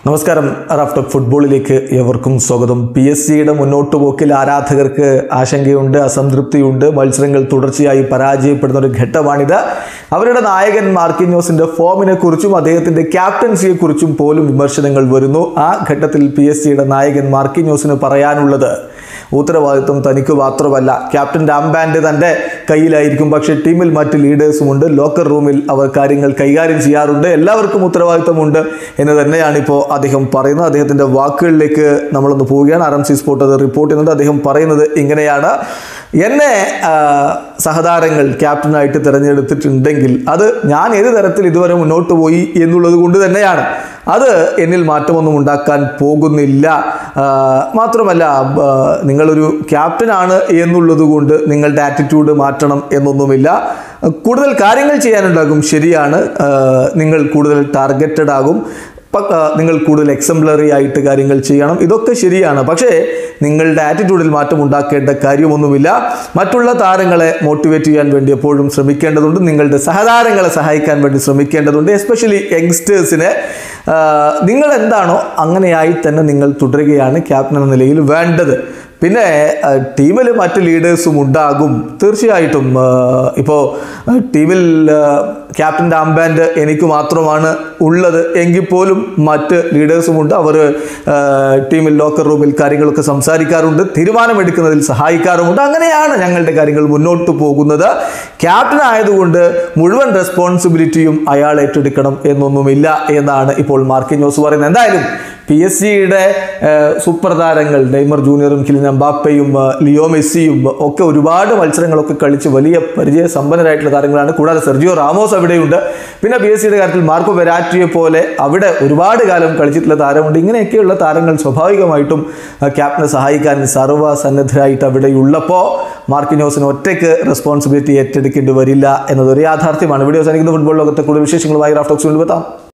നമസ്കാരം റാഫ്റ്റോക്ക് ഫുട്ബോളിലേക്ക് ഏവർക്കും സ്വാഗതം പി എസ് സിയുടെ മുന്നോട്ട് പോക്കിൽ ആരാധകർക്ക് ആശങ്കയുണ്ട് അസംതൃപ്തിയുണ്ട് മത്സരങ്ങൾ തുടർച്ചയായി പരാജയപ്പെടുന്ന ഒരു ഘട്ടമാണിത് അവരുടെ നായകൻ മാർക്കിന്യോസിന്റെ ഫോമിനെ കുറിച്ചും അദ്ദേഹത്തിന്റെ ക്യാപ്റ്റൻസിയെ കുറിച്ചും പോലും വിമർശനങ്ങൾ വരുന്നു ആ ഘട്ടത്തിൽ പി എസ് സിയുടെ നായകൻ മാർക്കിന്യോസിന് പറയാനുള്ളത് ഉത്തരവാദിത്വം തനിക്ക് മാത്രമല്ല ക്യാപ്റ്റൻ രാംബാൻഡ് തൻ്റെ കയ്യിലായിരിക്കും പക്ഷേ ടീമിൽ മറ്റ് ലീഡേഴ്സുമുണ്ട് ലോക്കർ റൂമിൽ അവർ കാര്യങ്ങൾ കൈകാര്യം ചെയ്യാറുണ്ട് എല്ലാവർക്കും ഉത്തരവാദിത്വമുണ്ട് എന്ന് തന്നെയാണ് ഇപ്പോൾ അദ്ദേഹം പറയുന്നത് അദ്ദേഹത്തിൻ്റെ വാക്കുകളിലേക്ക് നമ്മളൊന്ന് പോവുകയാണ് ആർ എം സി സ്പോർട്ട് അത് റിപ്പോർട്ട് ചെയ്യുന്നത് അദ്ദേഹം പറയുന്നത് ഇങ്ങനെയാണ് എന്നെ ആ, സഹതാരങ്ങൾ ക്യാപ്റ്റനായിട്ട് തിരഞ്ഞെടുത്തിട്ടുണ്ടെങ്കിൽ അത് ഞാൻ ഏത് തരത്തിൽ ഇതുവരെ മുന്നോട്ട് പോയി എന്നുള്ളത് കൊണ്ട് തന്നെയാണ് അത് എന്നിൽ മാറ്റമൊന്നും ഉണ്ടാക്കാൻ പോകുന്നില്ല ആ, മാത്രമല്ല ആ, നിങ്ങളൊരു ക്യാപ്റ്റനാണ് എന്നുള്ളത് കൊണ്ട് നിങ്ങളുടെ ആറ്റിറ്റ്യൂഡ് മാറ്റണം എന്നൊന്നുമില്ല കൂടുതൽ കാര്യങ്ങൾ ചെയ്യാനുണ്ടാകും ശരിയാണ് ആ, നിങ്ങൾ കൂടുതൽ ടാർഗറ്റഡ് ആകും പ- ആ, നിങ്ങൾ കൂടുതൽ എക്സംപ്ലറി ആയിട്ട് കാര്യങ്ങൾ ചെയ്യണം ഇതൊക്കെ ശരിയാണ് പക്ഷേ നിങ്ങളുടെ ആറ്റിറ്റ്യൂഡിൽ മാറ്റം ഉണ്ടാക്കേണ്ട കാര്യമൊന്നുമില്ല മറ്റുള്ള താരങ്ങളെ മോട്ടിവേറ്റ് ചെയ്യാൻ വേണ്ടി എപ്പോഴും ശ്രമിക്കേണ്ടതുണ്ട് നിങ്ങളുടെ സഹതാരങ്ങളെ സഹായിക്കാൻ വേണ്ടി ശ്രമിക്കേണ്ടതുണ്ട് എസ്പെഷ്യലി യങ്സ്റ്റേഴ്സിനെ നിങ്ങൾ എന്താണോ അങ്ങനെയായി തന്നെ നിങ്ങൾ തുടരുകയാണ് ക്യാപ്റ്റൻ എന്ന നിലയിൽ വേണ്ടത് പിന്നെ ടീമിൽ മറ്റ് ലീഡേഴ്സും ഉണ്ടാകും തീർച്ചയായിട്ടും ഇപ്പോൾ ടീമിൽ ക്യാപ്റ്റൻ ആംബാൻഡ് എനിക്ക് മാത്രമാണ് ഉള്ളത് എങ്കിൽ പോലും മറ്റ് ലീഡേഴ്സുമുണ്ട് അവർ ടീമിൽ ലോക്കർ റൂമിൽ കാര്യങ്ങളൊക്കെ സംസാരിക്കാറുണ്ട് തീരുമാനമെടുക്കുന്നതിൽ സഹായിക്കാറുമുണ്ട് അങ്ങനെയാണ് ഞങ്ങളുടെ കാര്യങ്ങൾ മുന്നോട്ട് പോകുന്നത് ക്യാപ്റ്റൻ ആയതുകൊണ്ട് മുഴുവൻ റെസ്പോൺസിബിലിറ്റിയും അയാൾ ഏറ്റെടുക്കണം എന്നൊന്നുമില്ല എന്നാണ് ഇപ്പോൾ മാർക്കിന്യോസ് പറയുന്നത് എന്തായാലും പി എസ് സിയുടെ സൂപ്പർ താരങ്ങൾ നെയ്മർ ജൂനിയറും കിലിൻ അമ്പാപ്പയും ആ, ലിയോ മെസ്സിയും ഒക്കെ ഒരുപാട് മത്സരങ്ങളൊക്കെ കളിച്ച് വലിയ പരിചയ സമ്പന്നരായിട്ടുള്ള താരങ്ങളാണ് കൂടാതെ സെർജിയോ റാമോസ് അവിടെയുണ്ട് പിന്നെ പി എസ് സിയുടെ കാര്യത്തിൽ മാർക്കോ വെരാറ്റിയെ പോലെ അവിടെ ഒരുപാട് കാലം കളിച്ചിട്ടുള്ള താരമുണ്ട് ഇങ്ങനെയൊക്കെയുള്ള താരങ്ങൾ സ്വാഭാവികമായിട്ടും ആ, ക്യാപ്റ്റനെ സഹായിക്കാൻ സർവ്വസന്നദ്ധരായിട്ട് അവിടെയുള്ളപ്പോൾ മാർക്കിനോസിന് ഒറ്റയ്ക്ക് റെസ്പോൺസിബിലിറ്റി ഏറ്റെടുക്കേണ്ടി വരില്ല എന്നതൊരു യാഥാർത്ഥ്യമാണ് വീഡിയോ അവസാനിക്കുന്ന ഫുട്ബോൾ ലോകത്തെ കൂടുതൽ വിശേഷങ്ങളുമായി റാഫ്റ്റോക്സ് കൊണ്ടുവെത്താം